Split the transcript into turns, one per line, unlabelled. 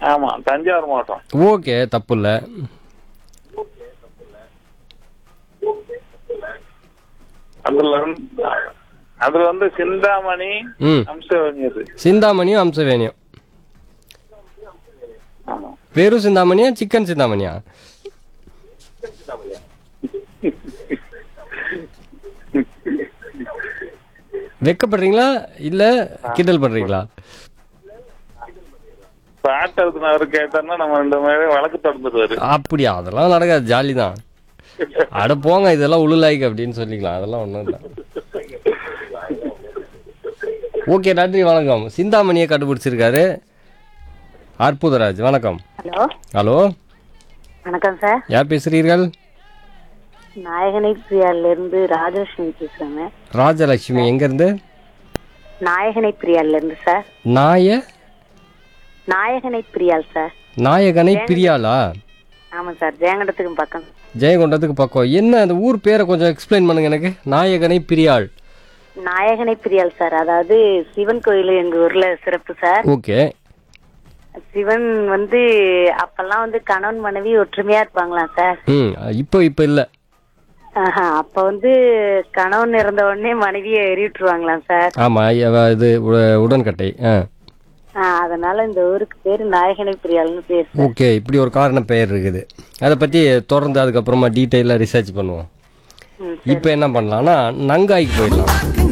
ஆமா தஞ்சாவூர் மாவட்டம்
ஓகே தப்பு இல்லை
அதுல வந்து அதுல வந்து சிந்தாமணி
ம்
அம்சவனியது
சிந்தாமணியும் அம்சவேணியும்
ஆமா
வெறும் சிந்தாமணியா சிக்கன் சிந்தாமணியா வெக்கப்படுறீங்களா இல்ல கிண்டல் பண்றீங்களா
பாட்டு அவர் கேட்டாருன்னா நம்ம ரெண்டு பேரும் வழக்கு தொடர்ந்துருவாரு
அப்படியா அதெல்லாம் நடக்காது ஜாலி தான் அட போங்க இதெல்லாம் உளுலாய்க்கு அப்படின்னு சொல்லிக்கலாம் அதெல்லாம் ஒன்றும் இல்லை ஓகே நன்றி வணக்கம் சிந்தாமணியை கண்டுபிடிச்சிருக்காரு அற்புதராஜ் வணக்கம்
ஹலோ
ஹலோ
வணக்கம் சார்
யார் பேசுறீர்கள்
நாயகனை பிரியால இருந்து ராஜலட்சுமி பேசுறேங்க
ராஜலட்சுமி எங்கேருந்து
நாயகனை பிரியால இருந்து சார்
நாய
நாயகனை பிரியால் சார்
நாயகனை பிரியாளா
ஆமா சார் ஜெயங்கடத்துக்கு பக்கம்
ஜெயங்கொண்டத்துக்கு பக்கம் என்ன அந்த ஊர் பேரை கொஞ்சம் எக்ஸ்பிளைன் பண்ணுங்க எனக்கு நாயகனை பிரியாள்
நாயகனை பிரியால் சார் அதாவது சிவன் கோயில் எங்க ஊர்ல சிறப்பு சார்
ஓகே
சிவன் வந்து அப்பெல்லாம் வந்து கணவன் மனைவி ஒற்றுமையா இருப்பாங்களாம் சார்
ம் இப்போ இப்போ இல்லை
ஆஹா, அப்ப வந்து கணவன் இறந்த உடனே மனைவியை எறிவிட்டுருவாங்களாம் சார்
ஆமாம் இது உ- உடன்கட்டை ஆ
ஆ, அதனால இந்த ஊருக்கு பேரு நாயகனை பிரியால்னு பேர் சார்
ஓகே இப்படி ஒரு காரண பெயர் இருக்குது அதை பற்றி தொடர்ந்து அதுக்கப்புறமா டீட்டெயிலாக ரிசர்ச் பண்ணுவோம்
ம்,
இப்போ என்ன பண்ணலாம்னா நங்காய்க்கு போயிடலாம்